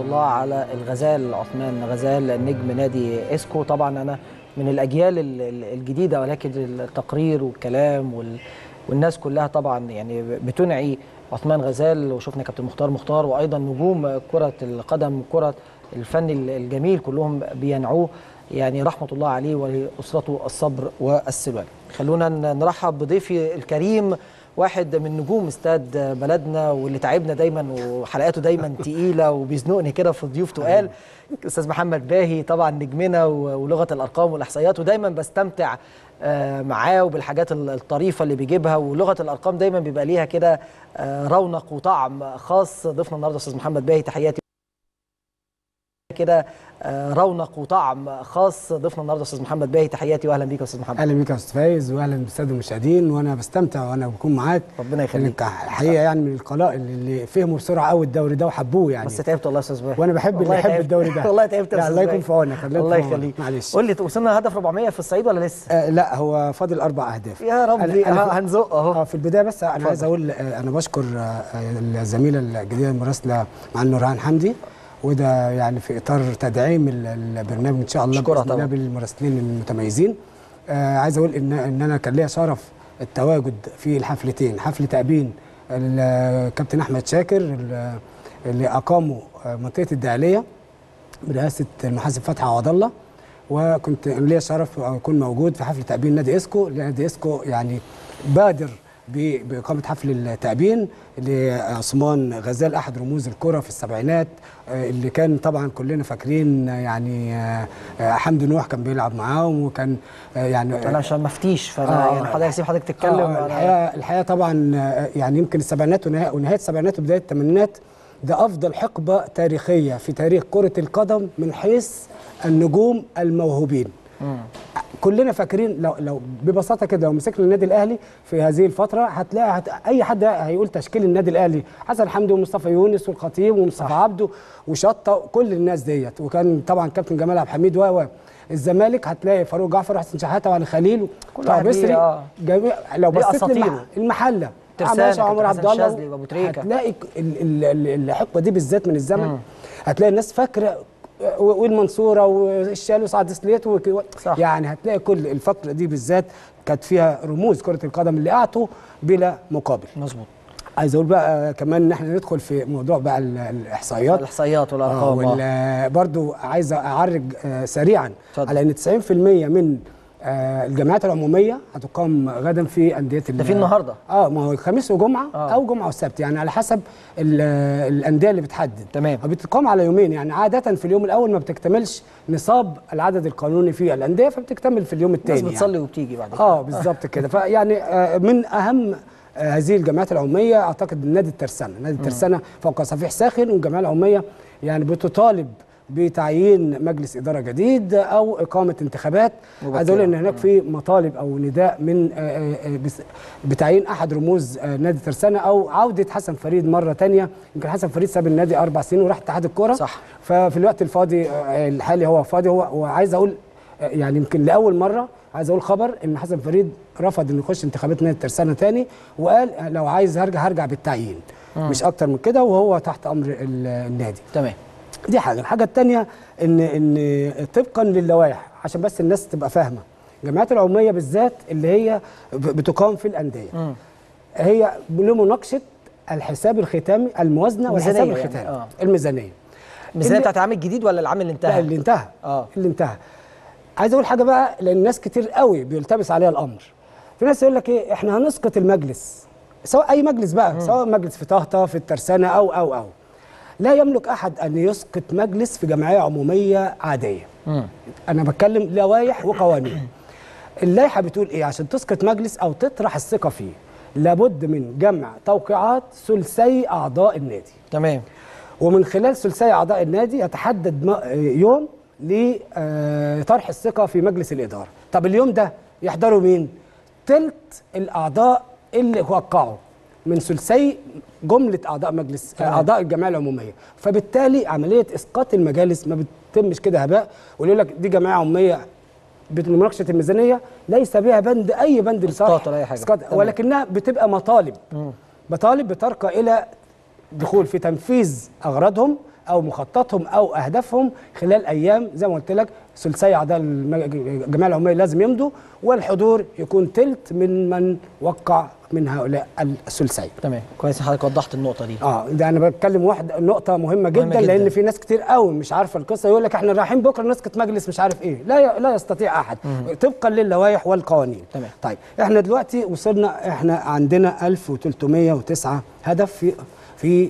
الله على الغزال عثمان غزال نجم نادي اسكو طبعا انا من الاجيال ال- ال- الجديده ولكن التقرير والكلام وال والناس كلها طبعا يعني بتنعي عثمان غزال وشفنا كابتن مختار مختار وايضا نجوم كره القدم كره الفن الجميل كلهم بينعوه يعني رحمه الله عليه ولاسرته الصبر والسلوان خلونا ن- نرحب بضيفي الكريم واحد من نجوم استاد بلدنا واللي تعبنا دايما وحلقاته دايما تقيله وبيزنقني كده في ضيوف تقال استاذ محمد باهي طبعا نجمنا و- ولغه الارقام والاحصائيات ودايما بستمتع آه، معاه وبالحاجات ال- الطريفه اللي بيجيبها ولغه الارقام دايما بيبقى ليها كده آه، رونق وطعم خاص ضيفنا النهارده استاذ محمد باهي تحياتي كده آه، رونق وطعم خاص ضيفنا النهارده استاذ محمد باهي تحياتي واهلا بيك يا استاذ محمد اهلا بيك يا استاذ فايز واهلا بالساده المشاهدين وانا بستمتع وانا بكون معاك ربنا يخليك لأنك حقيقه يعني من القلائل اللي فهموا بسرعه قوي الدوري ده وحبوه يعني بس تعبت والله يا استاذ باهي وانا بحب اللي والله يحب تعبت. الدوري ده والله تعبت يا لا استاذ الله يكون باهي. في عونك الله الله يكون في عونك. يخليك معلش قول لي وصلنا هدف 400 في الصعيد ولا لسه؟ آه لا هو فاضل اربع اهداف يا ربي أنا- أنا في- هنزق اهو اه في البدايه بس انا اتفضل. عايز اقول آه انا بشكر آه آه، الزميله الجديده المراسله مع نورهان حمدي وده يعني في اطار تدعيم ال- البرنامج ان شاء الله أشكرها باذن الله طبعا. بالمراسلين المتميزين آه عايز اقول ان ان انا كان ليا شرف التواجد في الحفلتين حفل تأبين الكابتن احمد شاكر ال- اللي اقاموا آه، منطقه الدقهليه برئاسه المحاسب فتحي عوض الله وكنت ليا شرف اكون موجود في حفل تأبين نادي اسكو نادي اسكو يعني بادر ب- بإقامة حفل التأبين لعثمان غزال أحد رموز الكرة في السبعينات آه، اللي كان طبعا كلنا فاكرين آه، يعني آه، آه، حمدي نوح كان بيلعب معاهم وكان آه، يعني انا عشان ما افتيش فانا آه، يعني حضرتك سيب حضرتك تتكلم آه أنا- الحقيقه الحقيقه طبعا آه، يعني يمكن السبعينات ونها- ونهايه السبعينات وبدايه الثمانينات ده افضل حقبه تاريخيه في تاريخ كره القدم من حيث النجوم الموهوبين كلنا فاكرين لو لو ببساطه كده لو مسكنا النادي الاهلي في هذه الفتره هتلاقي هت... اي حد هيقول تشكيل النادي الاهلي حسن حمدي ومصطفى يونس والخطيب ومصطفى عبده وشطه كل الناس ديت وكان طبعا كابتن جمال عبد الحميد و و الزمالك هتلاقي فاروق جعفر وحسن شحاته وعلي خليل كل طه واحد ليه، بسري آه. جميع لو ليه بصيت أساطيره. للمح... المحله ترسانة، عماشة عمر كابتن عبد حسن الله شاذلي وأبو تريكة. هتلاقي ال- ال- ال- الحقبه دي بالذات من الزمن هتلاقي الناس فاكره و- والمنصوره والشال وسعد سليت وك- صح. يعني هتلاقي كل الفتره دي بالذات كانت فيها رموز كره القدم اللي اعطوا بلا مقابل مظبوط عايز اقول بقى كمان ان احنا ندخل في موضوع بقى ال- الاحصائيات الاحصائيات والارقام آه. وال- برضو عايز اعرج آه، سريعا اتفضل. على ان 90% من آه، الجامعات العموميه هتقام غدا في انديه ده في النهارده اه ما هو الخميس وجمعه آه. او جمعه والسبت يعني على حسب ال- الانديه اللي بتحدد تمام. بتقام على يومين يعني عاده في اليوم الاول ما بتكتملش نصاب العدد القانوني في الانديه فبتكتمل في اليوم الناس الثاني بتصلي وبتيجي بعد كده اه بالظبط كده فيعني آه، من اهم آه، هذه الجامعات العموميه اعتقد نادي الترسانه نادي الترسانه فوق صفيح ساخن والجمعيه العموميه يعني بتطالب بتعيين مجلس اداره جديد او اقامه انتخابات مبكرة. عايز اقول ان هناك في مطالب او نداء من آه، آه، آه، بس- بتعيين احد رموز آه، نادي الترسانه او عوده حسن فريد مره تانية يمكن حسن فريد ساب النادي اربع سنين وراح اتحاد الكوره صح. ففي الوقت الفاضي آه، الحالي هو فاضي هو وعايز اقول آه، يعني يمكن لاول مره عايز اقول خبر ان حسن فريد رفض انه يخش انتخابات نادي الترسانه تاني وقال آه، لو عايز هرجع هرجع بالتعيين مش اكتر من كده وهو تحت امر ال- النادي تمام دي حاجه الحاجه الثانيه ان ان طبقا للوائح عشان بس الناس تبقى فاهمه الجامعات العموميه بالذات اللي هي ب- بتقام في الانديه هي لمناقشه الحساب الختامي الموازنه والحساب الميزانية يعني، الختامي آه. الميزانيه الميزانيه اللي- بتاعت العام الجديد ولا العام اللي لا انتهى؟ اللي انتهى آه. اللي انتهى عايز اقول حاجه بقى لان ناس كتير قوي بيلتبس عليها الامر في ناس يقول لك ايه احنا هنسقط المجلس سواء اي مجلس بقى سواء مجلس في طهطا في الترسانه او او او لا يملك احد ان يسقط مجلس في جمعيه عموميه عاديه انا بتكلم لوائح وقوانين اللائحه بتقول ايه عشان تسقط مجلس او تطرح الثقه فيه لابد من جمع توقيعات ثلثي اعضاء النادي تمام ومن خلال ثلثي اعضاء النادي يتحدد م- يوم لطرح الثقه في مجلس الاداره طب اليوم ده يحضروا مين تلت الاعضاء اللي وقعوا من ثلثي جمله اعضاء مجلس تمام. اعضاء الجمعيه العموميه فبالتالي عمليه اسقاط المجالس ما بتتمش كده هباء ويقول لك دي جمعيه عموميه بمناقشه الميزانيه ليس بها بند اي بند إسقاط لصالح ولا أي حاجة. إسقاط تمام. ولكنها بتبقى مطالب مطالب بترقى الى دخول في تنفيذ اغراضهم او مخططهم او اهدافهم خلال ايام زي ما قلت لك ثلثي اعضاء الم- الجمعيه العموميه لازم يمضوا والحضور يكون تلت من من وقع من هؤلاء الثلثي تمام كويس حضرتك وضحت النقطه دي اه ده انا بتكلم واحد نقطه مهمه جدا, مهمة جداً جداً. لان في ناس كتير قوي مش عارفه القصه يقول لك احنا رايحين بكره نسكت مجلس مش عارف ايه لا ي- لا يستطيع احد طبقا للوائح والقوانين تمام. طيب احنا دلوقتي وصلنا احنا عندنا 1309 هدف في في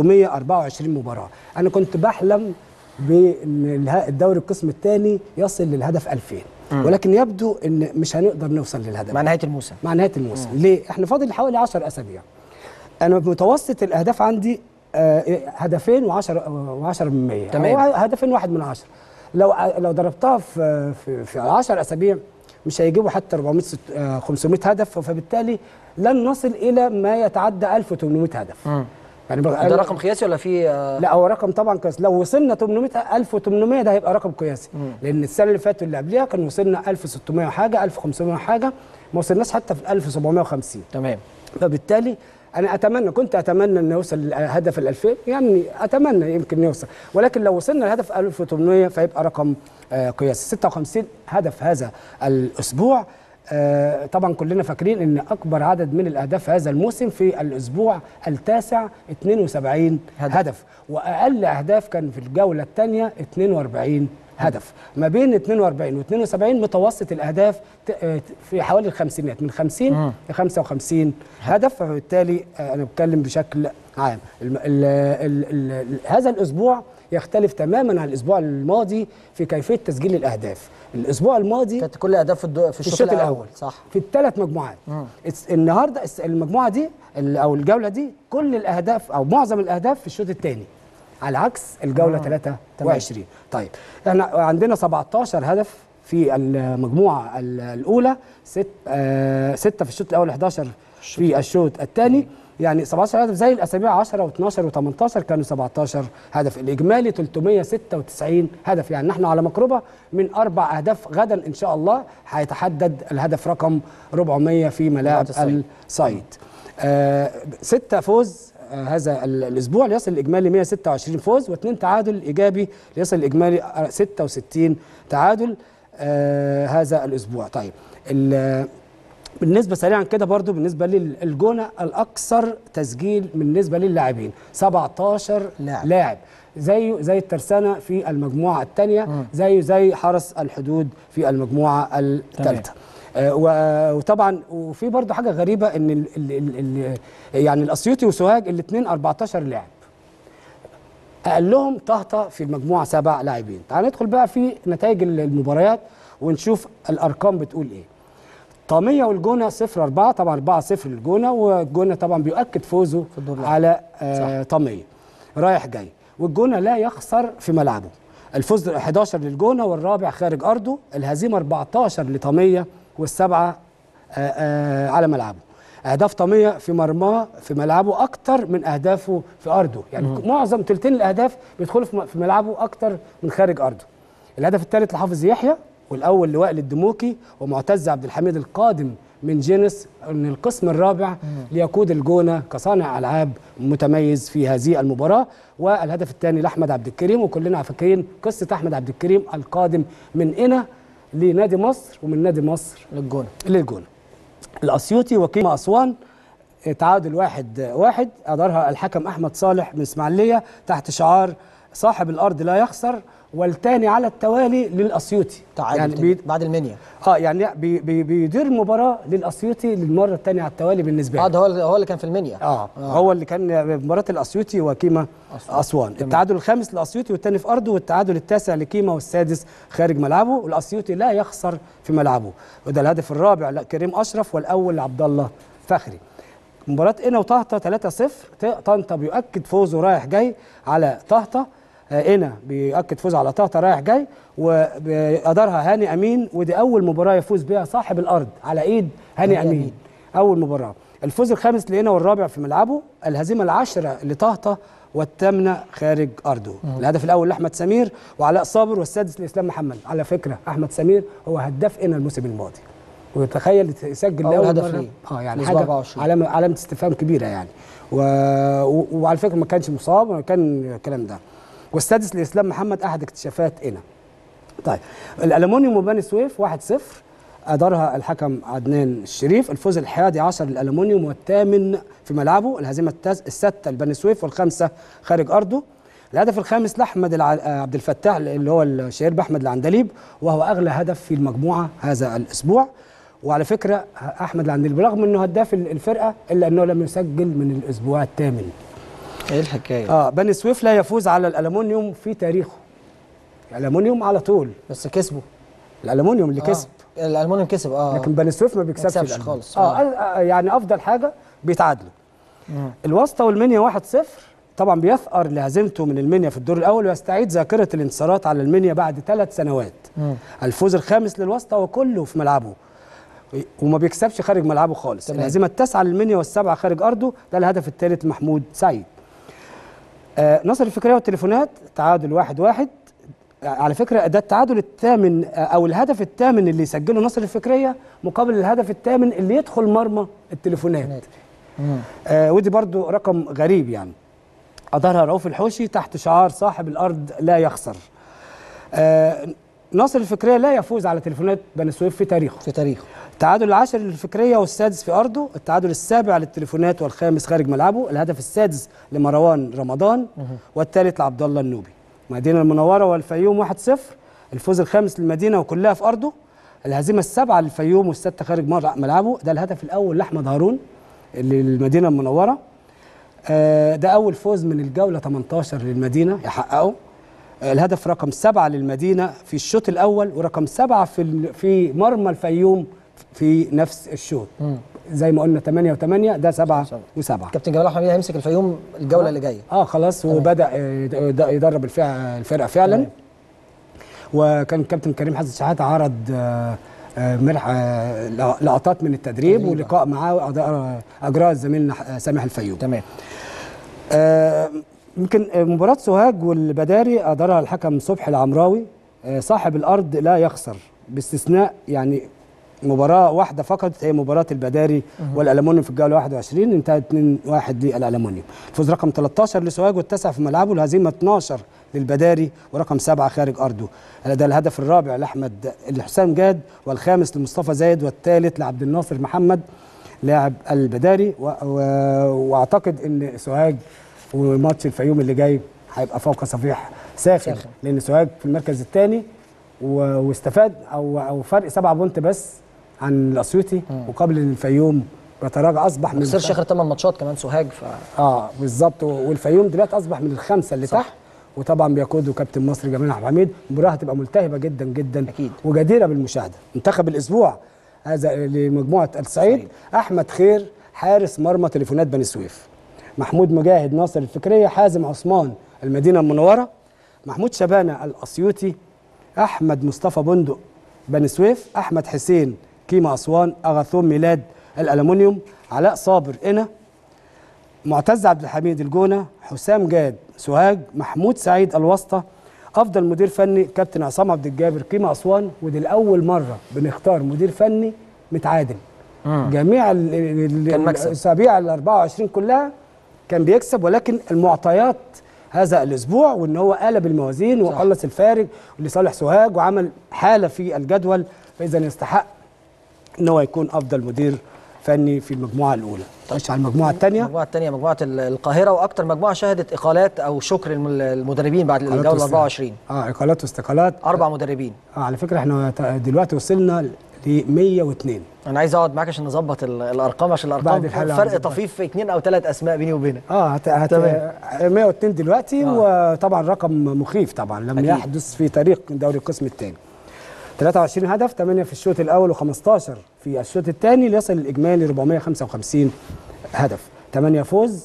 624 مباراه انا كنت بحلم بان اله- الدوري القسم الثاني يصل للهدف 2000 ولكن يبدو ان مش هنقدر نوصل للهدف مع نهايه الموسم مع نهايه الموسم ليه احنا فاضل حوالي 10 اسابيع انا متوسط الاهداف عندي آه، هدفين و10 و10 من 100 تمام. أو هدفين واحد من 10 لو لو ضربتها في في, في 10 اسابيع مش هيجيبوا حتى 400 ست- آه، 500 هدف فبالتالي لن نصل الى ما يتعدى 1800 هدف يعني بقى- ده رقم قياسي ولا في آه، لا هو رقم طبعا كويس لو وصلنا 800 1800 ده هيبقى رقم قياسي لان السنه اللي فاتت واللي قبلها كان وصلنا 1600 وحاجه 1500 وحاجه ما وصلناش حتى في 1750 تمام فبالتالي انا اتمنى كنت اتمنى ان يوصل هدف ال 2000 يعني اتمنى يمكن يوصل ولكن لو وصلنا لهدف 1800 فيبقى رقم آه، قياسي 56 هدف هذا الاسبوع آه، طبعا كلنا فاكرين ان اكبر عدد من الاهداف هذا الموسم في الاسبوع التاسع 72 هدف. هدف, هدف. واقل اهداف كان في الجوله الثانيه 42 هدف ما بين 42 و 72 متوسط الاهداف ت- آه، في حوالي الخمسينات من 50 ل 55 هدف فبالتالي آه، انا بتكلم بشكل عام الم- ال ال ال ال هذا الاسبوع يختلف تماما عن الاسبوع الماضي في كيفيه تسجيل الاهداف الاسبوع الماضي كانت كل اهداف في, الدو... في في الشوط الاول صح في الثلاث مجموعات الس- النهارده الس- المجموعه دي ال- او الجوله دي كل الاهداف او معظم الاهداف في الشوط الثاني على عكس الجوله 23 طيب احنا عندنا 17 هدف في المجموعه ال- الاولى ست آه سته في الشوط الاول 11 في الشوط الثاني يعني 17 هدف زي الاسابيع 10 و12 و18 كانوا 17 هدف الاجمالي 396 هدف يعني نحن على مقربه من اربع اهداف غدا ان شاء الله هيتحدد الهدف رقم 400 في ملاعب الصيد. الصيد آه ستة فوز آه هذا ال- الاسبوع ليصل الاجمالي 126 فوز واثنين تعادل ايجابي ليصل الاجمالي آه، 66 تعادل آه هذا الاسبوع طيب ال- بالنسبه سريعا كده برضو بالنسبه للجونه الاكثر تسجيل بالنسبه للاعبين 17 لاعب. لاعب زيه زي الترسانه في المجموعه الثانيه زيه زي حرس الحدود في المجموعه الثالثه آه، و- وطبعا وفي برضو حاجه غريبه ان ال ال ال ال يعني الاسيوطي وسوهاج الاثنين 14 لاعب اقلهم طهطا في المجموعه سبع لاعبين تعال ندخل بقى في نتائج المباريات ونشوف الارقام بتقول ايه طاميه والجونه 0 4 طبعا 4 0 للجونه والجونه طبعا بيؤكد فوزه في الدور الأول. على آه طاميه رايح جاي والجونه لا يخسر في ملعبه الفوز 11 للجونه والرابع خارج ارضه الهزيمه 14 لطاميه والسبعه آه آه على ملعبه اهداف طاميه في مرماه في ملعبه اكتر من اهدافه في ارضه يعني معظم تلتين الاهداف بيدخلوا في م- في ملعبه اكتر من خارج ارضه الهدف الثالث لحافظ يحيى والاول لوائل الدموكي ومعتز عبد الحميد القادم من جينيس من القسم الرابع ليقود الجونه كصانع العاب متميز في هذه المباراه والهدف الثاني لاحمد عبد الكريم وكلنا فاكرين قصه احمد عبد الكريم القادم من هنا لنادي مصر ومن نادي مصر للجونه للجونه الاسيوطي وقيمه اسوان تعادل واحد واحد ادارها الحكم احمد صالح من اسماعيليه تحت شعار صاحب الارض لا يخسر والتاني على التوالي للاسيوطي تعادل يعني يعني بي بعد المنيا اه يعني بي بي بيدير مباراه للاسيوطي للمره الثانيه على التوالي بالنسبه اه له ده هو اللي- هو اللي كان في المنيا آه, اه هو اللي كان مباراه الاسيوطي وكيما اسوان, أسوان. التعادل الخامس للاسيوطي والثاني في ارضه والتعادل التاسع لكيما والسادس خارج ملعبه والاسيوطي لا يخسر في ملعبه وده الهدف الرابع لكريم اشرف والاول لعبد الله فخري مباراة قنا وطهطا 3-0 ط- طنطا بيؤكد فوزه رايح جاي على طهطا آه، قنا بيؤكد فوزه على طهطا رايح جاي وادارها هاني امين ودي اول مباراه يفوز بها صاحب الارض على ايد هاني هاني امين أمين. اول مباراه الفوز الخامس لقنا والرابع في ملعبه الهزيمه العاشره لطهطا والثامنه خارج ارضه الهدف الاول لاحمد سمير وعلاء صابر والسادس لاسلام محمد على فكره احمد سمير هو هداف قنا الموسم الماضي وتخيل يسجل أول لاول هدف مره ليه. اه يعني الأسبوع حاجه 24. علامه علامه استفهام كبيره يعني و... و... وعلى فكره ما كانش مصاب ولا كان الكلام ده والسادس لاسلام محمد احد اكتشافات قنا طيب الالومنيوم وبني سويف 1-0 ادارها الحكم عدنان الشريف الفوز الحادي عشر للالومنيوم والثامن في ملعبه الهزيمه التاس- السادسه لبني سويف والخامسه خارج ارضه الهدف الخامس لاحمد الع... آه، عبد الفتاح اللي هو الشهير باحمد العندليب وهو اغلى هدف في المجموعه هذا الاسبوع وعلى فكره احمد العندليب برغم انه هداف الفرقه الا انه لم يسجل من الاسبوع الثامن ايه الحكايه اه بني سويف لا يفوز على الالومنيوم في تاريخه الالومنيوم على طول بس كسبوا الالومنيوم اللي كسب آه. الالمونيوم كسب اه لكن بني سويف ما بيكسبش بيكسبش الألماني. خالص. اه آه، يعني افضل حاجه بيتعادلوا مم. الواسطه والمنيا 1-0 طبعا بيثأر لهزيمته من المنيا في الدور الاول ويستعيد ذاكره الانتصارات على المنيا بعد ثلاث سنوات مم. الفوز الخامس للواسطه وكله في ملعبه وما بيكسبش خارج ملعبه خالص تمام. الهزيمه التاسعه للمنيا والسبعه خارج ارضه ده الهدف الثالث محمود سعيد آه نصر الفكريه والتليفونات تعادل واحد واحد على فكره ده التعادل الثامن آه، او الهدف الثامن اللي يسجله نصر الفكريه مقابل الهدف الثامن اللي يدخل مرمى التليفونات مم. آه ودي برضو رقم غريب يعني أدارها رؤوف الحوشي تحت شعار صاحب الأرض لا يخسر آه ناصر الفكرية لا يفوز على تليفونات بني سويف في تاريخه في تاريخه التعادل العاشر للفكرية والسادس في أرضه التعادل السابع للتليفونات والخامس خارج ملعبه الهدف السادس لمروان رمضان والثالث لعبد الله النوبي مدينة المنورة والفيوم 1-0 الفوز الخامس للمدينة وكلها في أرضه الهزيمة السابعة للفيوم والستة خارج مر- ملعبه ده الهدف الأول لأحمد هارون اللي للمدينة المنورة آه، ده أول فوز من الجولة 18 للمدينة يحققه آه، الهدف رقم سبعة للمدينة في الشوط الأول ورقم سبعة في ال- في مرمى الفيوم في نفس الشوط مم. زي ما قلنا 8 و8 ده 7 و7 كابتن جمال حميد هيمسك الفيوم الجوله اللي جايه اه خلاص وبدا آه، يد- يدرب الفرقه الفرقه فعلا تمام. وكان كابتن كريم حسن شحاته عرض آه، آه، مرح آه، لقطات من التدريب تدريب، ولقاء معاه أدار- اجراه زميلنا آه، سامح الفيوم تمام آه، يمكن آه، مباراة سوهاج والبداري أدارها الحكم صبحي العمراوي آه، صاحب الأرض لا يخسر باستثناء يعني مباراة واحدة فقط هي مباراة البداري والألمونيوم في الجولة 21 انتهت 2-1 للألمونيوم الفوز رقم 13 لسوهاج والتاسع في ملعبه الهزيمة 12 للبداري ورقم سبعة خارج أرضه ده الهدف الرابع لأحمد لحسام جاد والخامس لمصطفى زايد والثالث لعبد الناصر محمد لاعب البداري و... و... واعتقد ان سوهاج وماتش الفيوم اللي جاي هيبقى فوق صفيح ساخن ساخن. لان سوهاج في المركز الثاني و... واستفاد او او فرق سبعة بونت بس عن الاسيوطي مقابل ان الفيوم بيتراجع اصبح ما من خسرش اخر 8 ماتشات كمان سوهاج ف اه بالظبط والفيوم دلوقتي اصبح من الخمسه اللي صح. تحت وطبعا بيقوده كابتن مصر جمال عبد الحميد المباراه هتبقى ملتهبه جدا جدا أكيد. وجديره بالمشاهده منتخب الاسبوع هذا لمجموعه الصعيد الصعيد. احمد خير حارس مرمى تليفونات بني سويف محمود مجاهد ناصر الفكريه حازم عثمان المدينه المنوره محمود شبانه الاسيوطي احمد مصطفى بندق بني سويف احمد حسين كيما اسوان اغاثون ميلاد الالومنيوم علاء صابر قنا معتز عبد الحميد الجونه حسام جاد سوهاج محمود سعيد الواسطه افضل مدير فني كابتن عصام عبد الجابر قيمه اسوان ودي لاول مره بنختار مدير فني متعادل جميع ال- ال- كان مكسب. الاسابيع ال 24 كلها كان بيكسب ولكن المعطيات هذا الاسبوع وان هو قلب الموازين وخلص الفارق لصالح سوهاج وعمل حاله في الجدول فاذا يستحق ان هو يكون افضل مدير فني في المجموعه الاولى خش على المجموعه الثانيه المجموعه الثانيه مجموعه ال- القاهره واكثر مجموعه شهدت اقالات او شكر الم- المدربين بعد الجوله 24 اه اقالات واستقالات اربع مدربين آه على فكره احنا ت- دلوقتي وصلنا ل 102 انا عايز اقعد معاك عشان نظبط ال- الارقام عشان بعد الارقام الحلقة فرق هنظبط. طفيف في اثنين او ثلاث اسماء بيني وبينك اه هت... هت... تمام. 102 دلوقتي آه. وطبعا رقم مخيف طبعا لم أكيد. يحدث في تاريخ دوري القسم الثاني 23 هدف 8 في الشوط الاول و15 في الشوط الثاني ليصل الاجمالي 455 هدف 8 فوز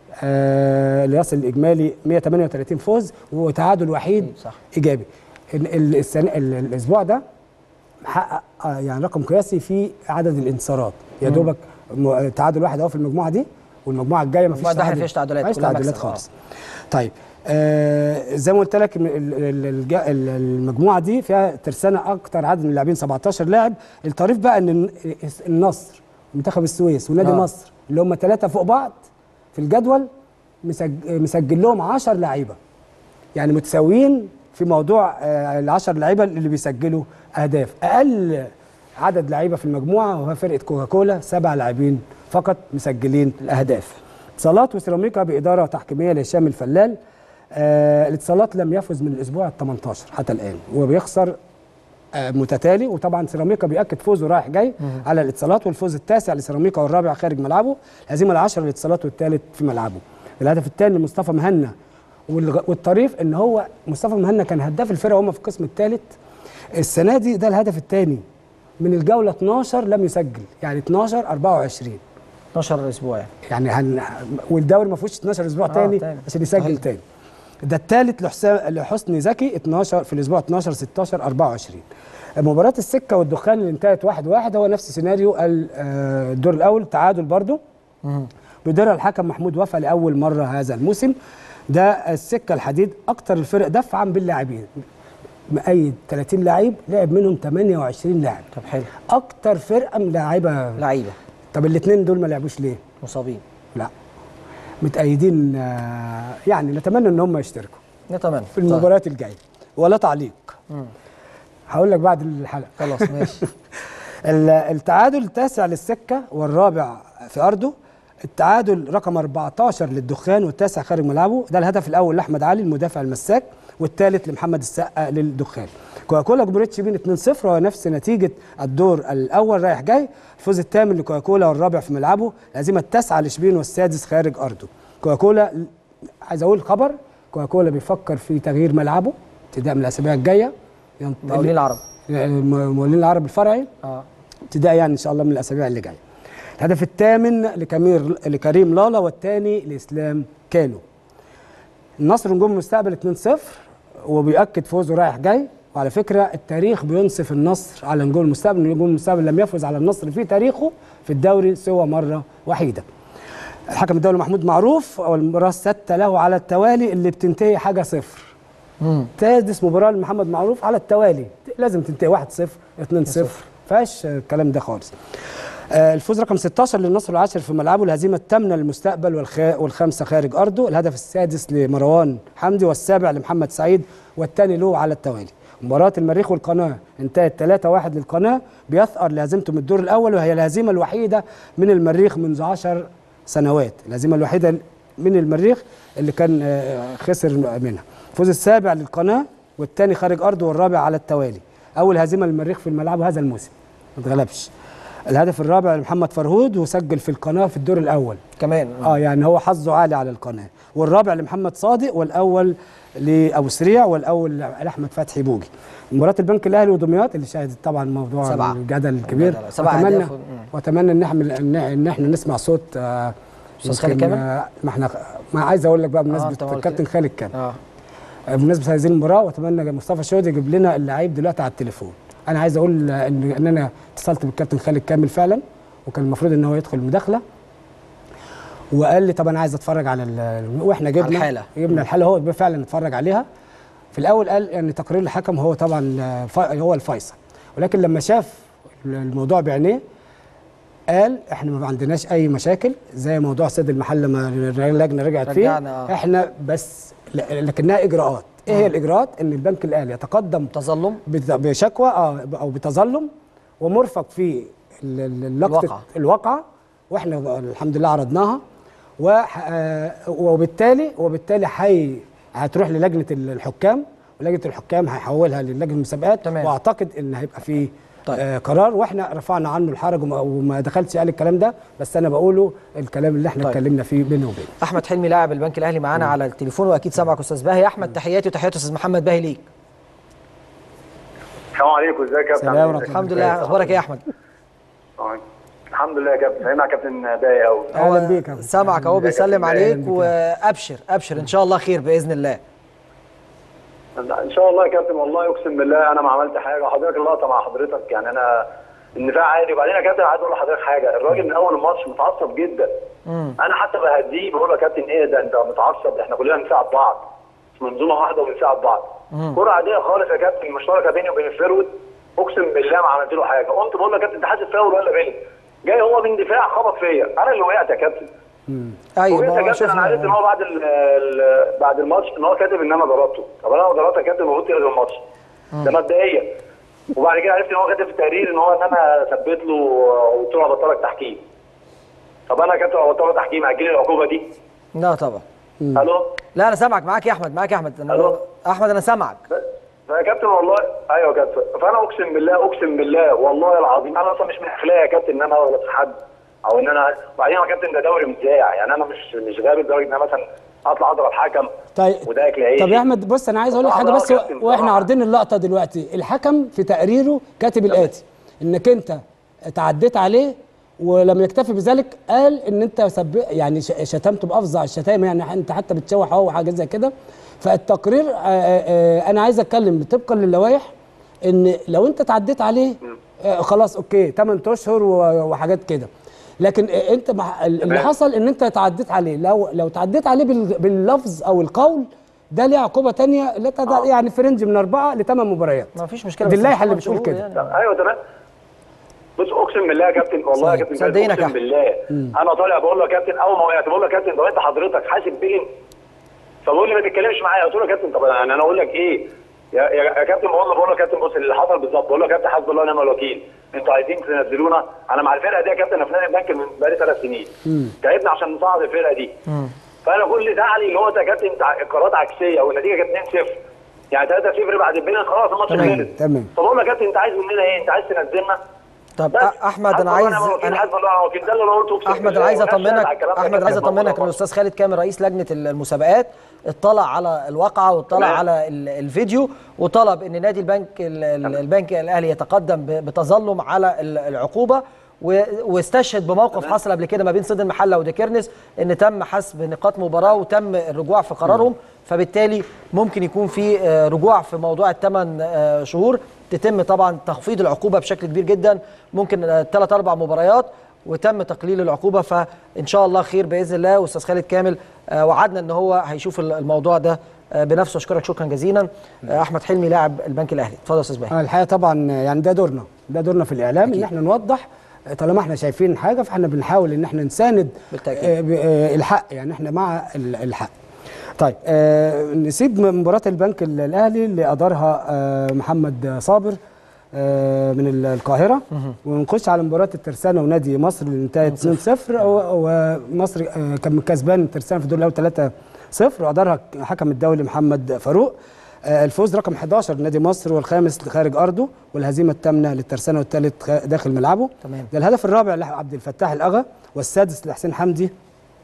آه ليصل الاجمالي 138 فوز وتعادل وحيد صح. ايجابي ال- ال- السنة ال- الاسبوع ده محقق آه، يعني رقم قياسي في عدد الانتصارات يا دوبك م- تعادل واحد اهو في المجموعه دي والمجموعه الجايه ما فيش المجموعة ده ما فيش تعادلات، ما فيش كلها تعادلات مكسب، آه. خالص طيب آه زي ما قلت لك ال- ال- الج- ال- المجموعه دي فيها ترسانه اكتر عدد من اللاعبين 17 لاعب الطريف بقى ان الن- النصر منتخب السويس ونادي آه. مصر اللي هم ثلاثه فوق بعض في الجدول مسج- مسجل لهم 10 لعيبه يعني متساويين في موضوع آه، العشر لعيبه اللي بيسجلوا اهداف اقل عدد لعيبه في المجموعه وهو فرقه كوكاكولا سبع لاعبين فقط مسجلين الاهداف اتصالات وسيراميكا باداره تحكيميه لهشام الفلال آه الاتصالات لم يفز من الاسبوع ال 18 حتى الان وبيخسر آه، متتالي وطبعا سيراميكا بياكد فوزه رايح جاي على الاتصالات والفوز التاسع لسيراميكا والرابع خارج ملعبه الهزيمه العشره للاتصالات والثالث في ملعبه الهدف الثاني لمصطفى مهنا والغ- والطريف ان هو مصطفى مهنا كان هداف الفرقه وهم في القسم الثالث السنه دي ده الهدف الثاني من الجوله 12 لم يسجل يعني 12 24 12 اسبوع يعني يعني هن... والدوري ما فيهوش 12 اسبوع آه، تاني تاني. عشان يسجل صحيح. تاني ده الثالث لحسام لحسني زكي 12 في الاسبوع 12 16 24 مباراة السكة والدخان اللي انتهت 1-1 واحد واحد هو نفس سيناريو ال- آه، الدور الأول تعادل برضه بيديرها الحكم محمود وفا لأول مرة هذا الموسم ده السكة الحديد أكتر الفرق دفعا باللاعبين مؤيد 30 لعيب لعب منهم 28 لاعب طب حلو أكتر فرقة ملاعبة لعيبه طب الاثنين دول ما لعبوش ليه؟ مصابين لا متأيدين آه، يعني نتمنى ان هم يشتركوا نتمنى في المباريات الجايه ولا تعليق هقول لك بعد الحلقه خلاص ماشي ال- التعادل التاسع للسكه والرابع في ارضه التعادل رقم 14 للدخان والتاسع خارج ملعبه ده الهدف الاول لاحمد علي المدافع المساك والثالث لمحمد السقا للدخان كوكاكولا جمهوريه شبين 2-0 وهو نفس نتيجه الدور الاول رايح جاي الفوز الثامن لكوكاكولا والرابع في ملعبه الهزيمه التاسعه لشبين والسادس خارج ارضه كوكاكولا عايز اقول خبر كوكاكولا بيفكر في تغيير ملعبه ابتداء من الاسابيع الجايه ينط- مقاولين العرب مولين العرب الفرعي اه ابتداء يعني ان شاء الله من الاسابيع اللي جايه. الهدف الثامن لكمير لكريم لالا والثاني لاسلام كانو. النصر نجوم المستقبل 2-0 وبيأكد فوزه رايح جاي وعلى فكره التاريخ بينصف النصر على نجوم المستقبل نجوم المستقبل لم يفز على النصر في تاريخه في الدوري سوى مره وحيده. الحكم الدولي محمود معروف والمباراه السادسه له على التوالي اللي بتنتهي حاجه صفر. امم سادس مباراه لمحمد معروف على التوالي لازم تنتهي 1-0 2-0 فيهاش الكلام ده خالص آه، الفوز رقم 16 للنصر العاشر في ملعبه الهزيمه الثامنه للمستقبل والخ... والخامسه خارج ارضه الهدف السادس لمروان حمدي والسابع لمحمد سعيد والثاني له على التوالي مباراة المريخ والقناة انتهت 3-1 للقناة بيثأر لهزيمته من الدور الأول وهي الهزيمة الوحيدة من المريخ منذ 10 سنوات الهزيمة الوحيدة من المريخ اللي كان آه، خسر منها الفوز السابع للقناة والثاني خارج أرضه والرابع على التوالي أول هزيمة للمريخ في الملعب هذا الموسم ما اتغلبش الهدف الرابع لمحمد فرهود وسجل في القناة في الدور الأول كمان اه يعني هو حظه عالي على القناه والرابع لمحمد صادق والاول لابو سريع والاول لاحمد فتحي بوجي مباراه البنك الاهلي ودمياط اللي شهدت طبعا موضوع سبعة. الجدل الكبير الجدل. سبعة واتمنى أهداف و- مم. واتمنى ان احنا ان إن احنا نسمع صوت آه، أستاذ خالد يمكن، كامل؟ آه، ما احنا ما عايز اقول لك بقى أنت ما بمناسبه قلت الكابتن لي. خالد كامل اه آه، بمناسبه هذه المباراه واتمنى مصطفى شهود يجيب لنا اللعيب دلوقتي على التليفون انا عايز اقول آه، ان ان انا اتصلت بالكابتن خالد كامل فعلا وكان المفروض ان هو يدخل المداخله وقال لي طب انا عايز اتفرج على ال- واحنا جبنا الحالة. جبنا الحاله هو فعلا اتفرج عليها في الاول قال ان تقرير الحكم هو طبعا آه، ف- هو الفيصل ولكن لما شاف الموضوع بعينيه قال احنا ما عندناش اي مشاكل زي موضوع سد المحل لما اللجنه رجعت فيه رجعنا، آه. احنا بس ل- لكنها اجراءات ايه هي الاجراءات ان البنك الاهلي يتقدم تظلم بت- بشكوى اه او بتظلم ومرفق في ال- ال- اللقطه الواقعة. الواقعه واحنا الحمد لله عرضناها وح- آه، وبالتالي وبالتالي حي هتروح للجنه الحكام ولجنه الحكام هيحولها للجنه المسابقات تمام. واعتقد ان هيبقى في طيب. آه قرار واحنا رفعنا عنه الحرج وما, وما دخلش قال الكلام ده بس انا بقوله الكلام اللي احنا طيب. اتكلمنا فيه بينه وبينه احمد حلمي لاعب البنك الاهلي معانا على التليفون واكيد سامعك استاذ باهي احمد تحياتي وتحيات استاذ محمد باهي ليك السلام عليكم ازيك يا كابتن سلام عامل ورحمة إيه؟ الحمد لله اخبارك ايه يا احمد آه. الحمد لله يا كابتن سامع كابتن باقي قوي اهلا بيك يا سامعك اهو أهلاً بيك. بيسلم أهلاً عليك بيك. وابشر ابشر ان شاء الله خير باذن الله ان شاء الله يا كابتن والله اقسم بالله انا ما عملت حاجه وحضرتك اللقطه مع حضرتك يعني انا النفاع عادي وبعدين يا كابتن عايز اقول لحضرتك حاجه الراجل من اول الماتش متعصب جدا انا حتى بهديه بقول له يا كابتن ايه ده انت متعصب احنا كلنا بنساعد بعض في منظومه واحده وبنساعد بعض كرة عاديه خالص يا كابتن مشتركه بيني وبين الفيرود اقسم بالله ما عملت له حاجه قمت بقول له يا كابتن ده حاسب فاول ولا بيلي جاي هو من دفاع خبط فيا انا اللي وقعت يا كابتن ايوه ولسه ما هو كابتن انا عرفت ان شفنا هو بعد ال ال بعد الماتش ان هو كاتب ان انا ضربته طب انا لو ضربت يا كابتن المفروض تلغي الماتش ده مبدئيا وبعد كده عرفت ان هو كاتب في التقرير ان هو ان انا ثبت له وقلت له هبطلك تحكيم طب انا يا كابتن لو بطلت تحكيم هتجي لي العقوبه دي لا طبعا الو لا انا سامعك معاك يا احمد معاك يا احمد انا ألو. احمد انا سامعك فيا كابتن والله ايوه يا كابتن فانا اقسم بالله اقسم بالله والله العظيم انا اصلا مش من اخلاقي يا كابتن ان انا اغلط في حد او ان انا وبعدين يا كابتن ده دوري مذاع يعني انا مش مش غبي لدرجه ان انا مثلا اطلع اضرب حكم طيب وده اكل عيشي طب يا احمد بص انا عايز اقول لك طبعاً حاجه آه بس كابتن، واحنا طبعاً. عارضين اللقطه دلوقتي الحكم في تقريره كاتب الاتي انك انت تعديت عليه ولم يكتفي بذلك قال ان انت سب يعني ش- شتمته بافظع الشتائم يعني انت حتى بتشوح اهو وحاجات زي كده فالتقرير آه، آه، انا عايز اتكلم طبقا للوائح ان لو انت تعديت عليه آه، خلاص اوكي 8 اشهر و- وحاجات كده لكن آه، انت مع اللي تمام. حصل ان انت تعديت عليه لو لو تعديت عليه بال- باللفظ او القول ده ليه عقوبه تانية لا تد- يعني في رينج من اربعه لثمان مباريات ما فيش مشكله دي بس اللائحه مش اللي ثمان بتقول شهور كده يعني. طب ايوه تمام بص اقسم بالله يا كابتن والله يا صحيح. كابتن صدقينك يا اقسم أحمد. بالله انا طالع بقول له يا كابتن اول ما وقعت بقول له يا كابتن طب انت حضرتك حاسب بيه فبقول لي ما تتكلمش معايا قلت له يا كابتن طب يعني انا اقول لك ايه يا يا يا كابتن بقول له بقول له يا كابتن بص اللي حصل بالظبط بقول له يا كابتن حسبي الله ونعم الوكيل انتوا عايزين تنزلونا انا مع الفرقه دي يا كابتن انا في نادي البنك من بقالي ثلاث سنين تعبنا عشان نصعد الفرقه دي فانا كل زعلي اللي هو انت يا كابتن تع- قرارات عكسيه والنتيجه كانت 2-0 يعني 3-0 بعد البناء خلاص الماتش تمام، خلص تمام. فبقول له يا كابتن انت عايز مننا ايه؟ انت عايز تنزلنا؟ طب بس. أ- احمد حسبي انا الله عايز ونعم الوكيل، انا حسبي الله ونعم الوكيل ده اللي انا قلته أقسم احمد بالله. انا عايز وأنا شاهد اطمنك على الكلام ده احمد كابتن عايز موجود اطمنك ان والله. الاستاذ خالد كامل رئيس لجنه المسابقات اطلع على الواقعه واطلع تمام. على ال- الفيديو وطلب ان نادي البنك ال- ال- البنك الاهلي يتقدم ب- بتظلم على ال- العقوبه و- واستشهد بموقف حصل قبل كده ما بين صيد المحله وديكيرنس ان تم حسب نقاط مباراه وتم الرجوع في قرارهم فبالتالي ممكن يكون في آه، رجوع في موضوع الثمان شهور تتم طبعا تخفيض العقوبه بشكل كبير جدا ممكن ثلاث اربع مباريات وتم تقليل العقوبه فان شاء الله خير باذن الله واستاذ خالد كامل آه، وعدنا ان هو هيشوف ال- الموضوع ده آه، بنفسه اشكرك شكرا جزيلا آه، احمد حلمي لاعب البنك الاهلي اتفضل يا استاذ باهي آه، الحقيقه طبعا يعني ده دورنا ده دورنا في الاعلام ان احنا نوضح آه، طالما احنا شايفين حاجه فاحنا بنحاول ان احنا نساند بالتأكيد. آه، ب- آه، الحق يعني احنا مع ال- الحق طيب آه نسيب م- مباراه البنك ال- الاهلي اللي ادارها آه محمد صابر آه من ال- القاهره ونخش على مباراه الترسانه ونادي مصر اللي انتهت 2-0 و- ومصر آه كان كسبان الترسانه في الدور الاول 3-0 وادارها حكم الدولي محمد فاروق آه، الفوز رقم 11 لنادي مصر والخامس خارج ارضه والهزيمه الثامنه للترسانه والثالث خ- داخل ملعبه تمام. ده الهدف الرابع لعبد الفتاح الاغا والسادس لحسين حمدي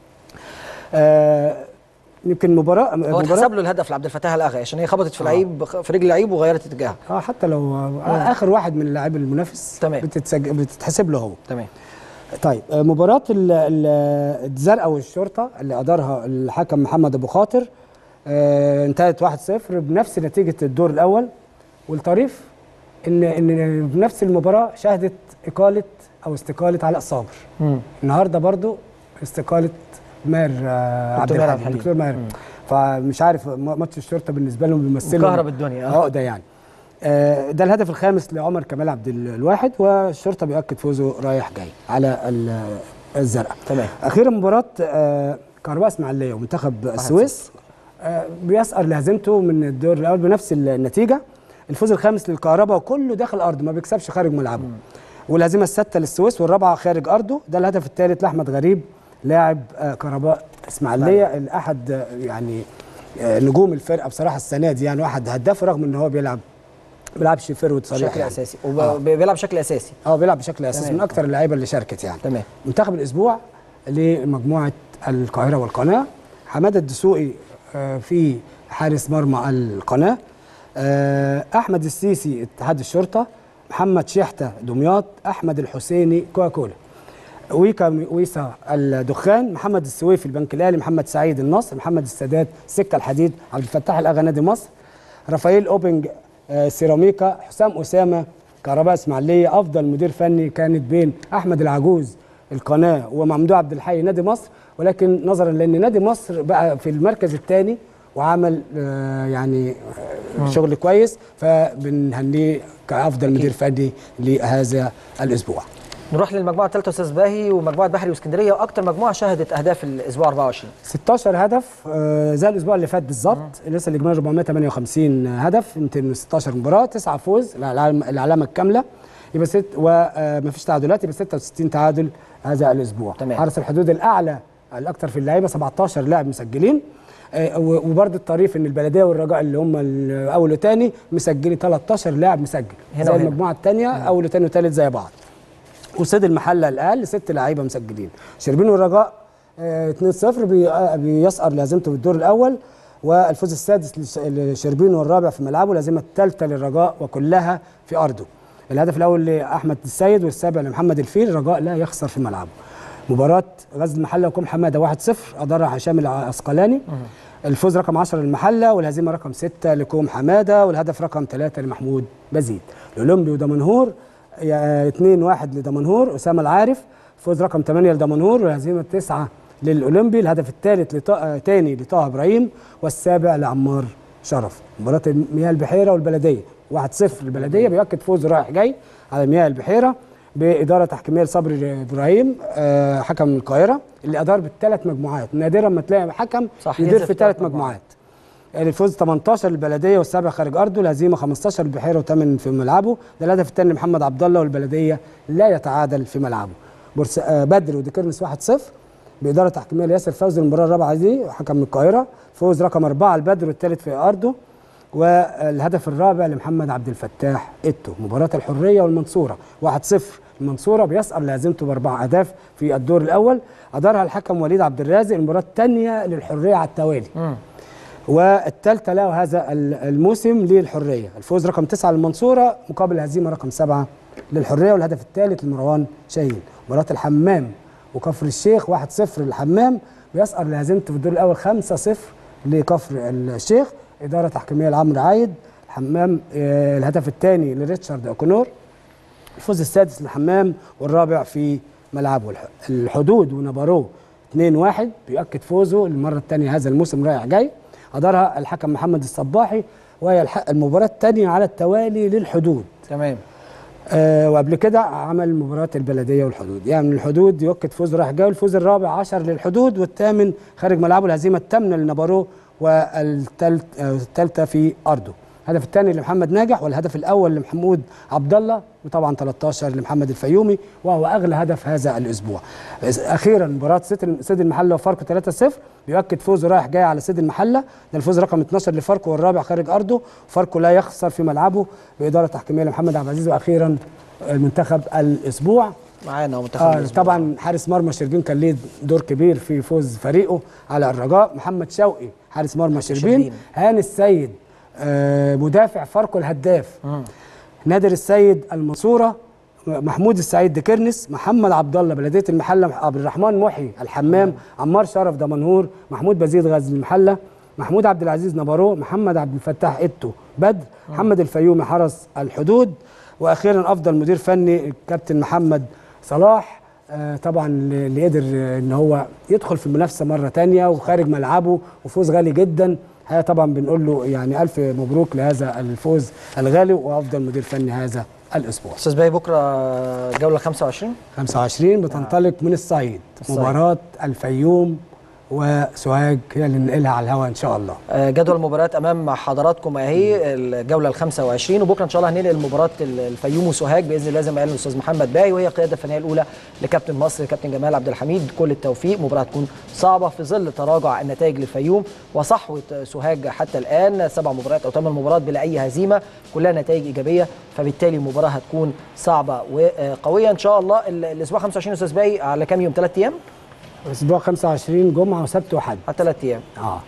آه يمكن مباراه هو اتحسب له الهدف لعبد الفتاح الاغا عشان هي خبطت في لعيب في رجل لعيب وغيرت اتجاهها اه حتى لو آه اخر واحد من اللاعب المنافس تمام. بتتسج... بتتحسب له هو تمام طيب آه، مباراة ال- ال- الزرقاء والشرطة اللي أدارها الحكم محمد أبو خاطر آه، انتهت 1-0 بنفس نتيجة الدور الأول والطريف إن إن بنفس المباراة شهدت إقالة أو استقالة علاء صابر مم. النهارده برضو استقالة ماهر آه، عبد دكتور ماهر الحليم عبد دكتور ماهر فمش عارف م- ماتش الشرطة بالنسبة لهم بيمثلوا مكهرب الدنيا، آه. عقدة يعني آه، ده الهدف الخامس لعمر كمال عبد ال- الواحد والشرطه بيأكد فوزه رايح جاي على ال- الزرقاء تمام. اخيرا مباراه آه، كهرباء اسماعيليه ومنتخب السويس آه، بيسأر لهزيمته من الدور الاول بنفس النتيجه الفوز الخامس للكهرباء وكله داخل ارضه ما بيكسبش خارج ملعبه والهزيمه السادسه للسويس والرابعه خارج ارضه ده الهدف الثالث لاحمد غريب لاعب آه، كهرباء اسماعيليه الاحد آه، يعني آه، نجوم الفرقه بصراحه السنه دي يعني واحد هداف رغم ان هو بيلعب ما بيلعبش فيرود صريح بشكل يعني. اساسي آه. وبيلعب بشكل اساسي اه بيلعب بشكل اساسي تمام. من اكثر اللعيبه اللي شاركت يعني تمام. منتخب الاسبوع لمجموعه القاهره والقناه حماده الدسوقي آه، في حارس مرمى القناه آه، احمد السيسي اتحاد الشرطه محمد شحته دمياط احمد الحسيني كوكولا ويكا ويسا الدخان محمد السويفي البنك الاهلي محمد سعيد النصر محمد السادات سكه الحديد عبد الفتاح الاغا نادي مصر رافائيل اوبنج آه، سيراميكا حسام اسامه كهرباء اسماعيليه افضل مدير فني كانت بين احمد العجوز القناه وممدوح عبد الحي نادي مصر ولكن نظرا لان نادي مصر بقى في المركز الثاني وعمل آه، يعني آه، شغل كويس فبنهنيه كافضل مدير فني لهذا الاسبوع نروح للمجموعه الثالثه استاذ باهي ومجموعه بحري واسكندريه واكثر مجموعه شهدت اهداف الاسبوع 24 16 هدف آه، زي الاسبوع اللي فات بالظبط لسه الاجمالي 458 هدف 216 مباراه 9 فوز العلام- العلامه الكامله يبقى ست ومفيش تعادلات يبقى 66 تعادل هذا الاسبوع تمام. حرس الحدود الاعلى الاكثر في اللعيبه 17 لاعب مسجلين آه، و- وبرده الطريف ان البلديه والرجاء اللي هم الاول وثاني مسجلين 13 لاعب مسجل هنا زي وهنا. المجموعه الثانيه اول وثاني وثالث زي بعض وسيد المحله الاقل ست لعيبه مسجلين شربين والرجاء آه، 2-0 بي- آه، بيسقر لهزيمته في الدور الاول والفوز السادس لش- لشربين والرابع في ملعبه الهزيمه الثالثه للرجاء وكلها في ارضه الهدف الاول لاحمد السيد والسابع لمحمد الفيل الرجاء لا يخسر في ملعبه مباراه غزل المحله وكوم حماده 1-0 ادارها هشام العسقلاني الفوز رقم 10 للمحله والهزيمه رقم 6 لكوم حماده والهدف رقم 3 لمحمود بزيد الاولمبي ودمنهور 2 1 لدمنهور اسامه العارف فوز رقم 8 لدمنهور والهزيمه 9 للاولمبي الهدف الثالث لط... تاني لطه ابراهيم والسابع لعمار شرف مباراه مياه البحيره والبلديه 1-0 البلديه بيؤكد فوز رايح جاي على مياه البحيره باداره تحكيميه لصبري ابراهيم آه، حكم القاهره اللي ادار بالثلاث مجموعات نادرا ما تلاقي حكم صح، يدير ينزل في في ثلاث ثلاث مجموعات الفوز 18 للبلديه والسابع خارج ارضه الهزيمه 15 للبحيره وثمن في ملعبه ده الهدف الثاني لمحمد عبد الله والبلديه لا يتعادل في ملعبه بورس آه، بدر وديكرنس 1-0 باداره تحكيميه لياسر فوزي المباراه الرابعه دي حكم من القاهره فوز رقم اربعه البدر والثالث في ارضه والهدف الرابع لمحمد عبد الفتاح اتو مباراه الحريه والمنصوره 1-0 المنصوره بيسأل لهزيمته باربع اهداف في الدور الاول ادارها الحكم وليد عبد الرازق المباراه الثانيه للحريه على التوالي والثالثه له هذا ال- الموسم للحريه الفوز رقم تسعة للمنصوره مقابل هزيمه رقم سبعة للحريه والهدف الثالث لمروان شاهين مباراه الحمام وكفر الشيخ 1-0 للحمام بيسقر لهزيمته في الدور الاول 5-0 لكفر الشيخ اداره تحكيميه لعمرو عايد الحمام آه، الهدف الثاني لريتشارد اوكونور الفوز السادس للحمام والرابع في ملعبه الح- الحدود ونبارو 2-1 بيؤكد فوزه للمره الثانيه هذا الموسم رايح جاي ادارها الحكم محمد الصباحي وهي الح- المباراه الثانيه على التوالي للحدود تمام آه وقبل كده عمل مباراة البلدية والحدود يعني الحدود يؤكد فوز رايح جاي والفوز الرابع عشر للحدود والثامن خارج ملعبه الهزيمة الثامنة لنبارو والثالثة في أرضه الهدف الثاني لمحمد ناجح والهدف الأول لمحمود عبد الله وطبعا 13 لمحمد الفيومي وهو أغلى هدف هذا الأسبوع أخيرا مباراة سيد سيد المحلة وفاركو 3-0 بيؤكد فوزه رايح جاي على سيد المحلة ده الفوز رقم 12 لفاركو والرابع خارج أرضه فاركو لا يخسر في ملعبه بإدارة تحكيمية لمحمد عبد العزيز وأخيرا المنتخب الأسبوع معانا ومنتخب آه الأسبوع. طبعا حارس مرمى شربين كان ليه دور كبير في فوز فريقه على الرجاء محمد شوقي حارس مرمى شربين شربين. هاني السيد آه مدافع فاركو الهداف نادر السيد المنصوره محمود السعيد دكرنس محمد عبد الله بلديه المحله عبد الرحمن محي الحمام عمار شرف دمنهور محمود بزيد غزل المحله محمود عبد العزيز نبارو محمد عبد الفتاح اتو بدر محمد الفيومي حرس الحدود واخيرا افضل مدير فني الكابتن محمد صلاح آه، طبعا اللي قدر آه، ان هو يدخل في المنافسه مره تانية وخارج ملعبه وفوز غالي جدا ها طبعا بنقول له يعني الف مبروك لهذا الفوز الغالي وافضل مدير فني هذا الاسبوع استاذ باهي بكره جوله 25 25 بتنطلق من الصعيد الصعيد. مباراه الفيوم وسوهاج هي اللي ننقلها على الهواء ان شاء الله آه، جدول المباريات امام حضراتكم اهي الجوله ال 25 وبكره ان شاء الله هننقل مباراه ال- الفيوم وسوهاج باذن الله زي ما قال الاستاذ محمد باهي وهي القياده الفنيه الاولى لكابتن مصر كابتن جمال عبد الحميد كل التوفيق مباراه هتكون صعبه في ظل تراجع النتائج للفيوم وصحوه سوهاج حتى الان سبع مباريات او ثمان مباريات بلا اي هزيمه كلها نتائج ايجابيه فبالتالي المباراه هتكون صعبه وقويه ان شاء الله ال- الاسبوع 25 استاذ باهي على كام يوم ثلاث ايام اسبوع 25 جمعه وسبت وحد على ثلاث ايام اه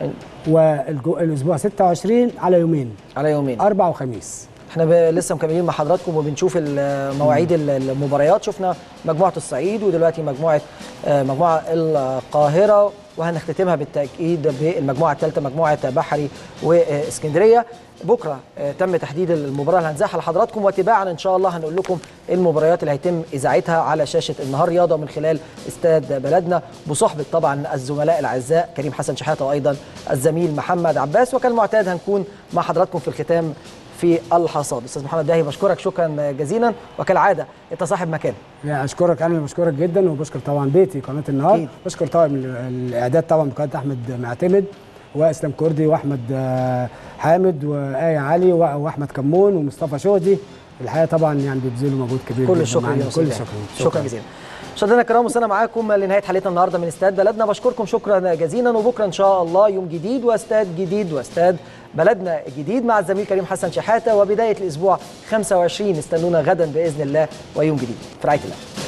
والاسبوع 26 على يومين على يومين اربع وخميس احنا ب... لسه مكملين مع حضراتكم وبنشوف ال- مواعيد ال- المباريات شفنا مجموعه الصعيد ودلوقتي مجموعه آه، مجموعه القاهره وهنختتمها بالتاكيد بالمجموعه الثالثه مجموعه بحري واسكندريه بكره آه، تم تحديد المباراه اللي هنزعها لحضراتكم وتباعا ان شاء الله هنقول لكم المباريات اللي هيتم اذاعتها على شاشه النهار رياضه من خلال استاد بلدنا بصحبه طبعا الزملاء الاعزاء كريم حسن شحاته وايضا الزميل محمد عباس وكالمعتاد هنكون مع حضراتكم في الختام في الحصاد استاذ محمد داهي بشكرك شكرا جزيلا وكالعاده انت صاحب مكان لا اشكرك انا اللي بشكرك جدا وبشكر طبعا بيتي قناه النهار أكيد. بشكر طبعا الاعداد طبعا بقناه احمد معتمد واسلام كردي واحمد آه، حامد وايه علي و- واحمد كمون ومصطفى شهدي الحقيقه طبعا يعني بيبذلوا مجهود كبير كل جداً الشكر معانا. ليك كل أستاذ الشكر داهي. شكرا جزيلا مشاهدينا الكرام وصلنا معاكم لنهايه حلقتنا النهارده من استاد بلدنا بشكركم شكرا جزيلا وبكره ان شاء الله يوم جديد واستاد جديد واستاد بلدنا جديد مع الزميل كريم حسن شحاته وبدايه الاسبوع 25 استنونا غدا باذن الله ويوم جديد في رعايه الله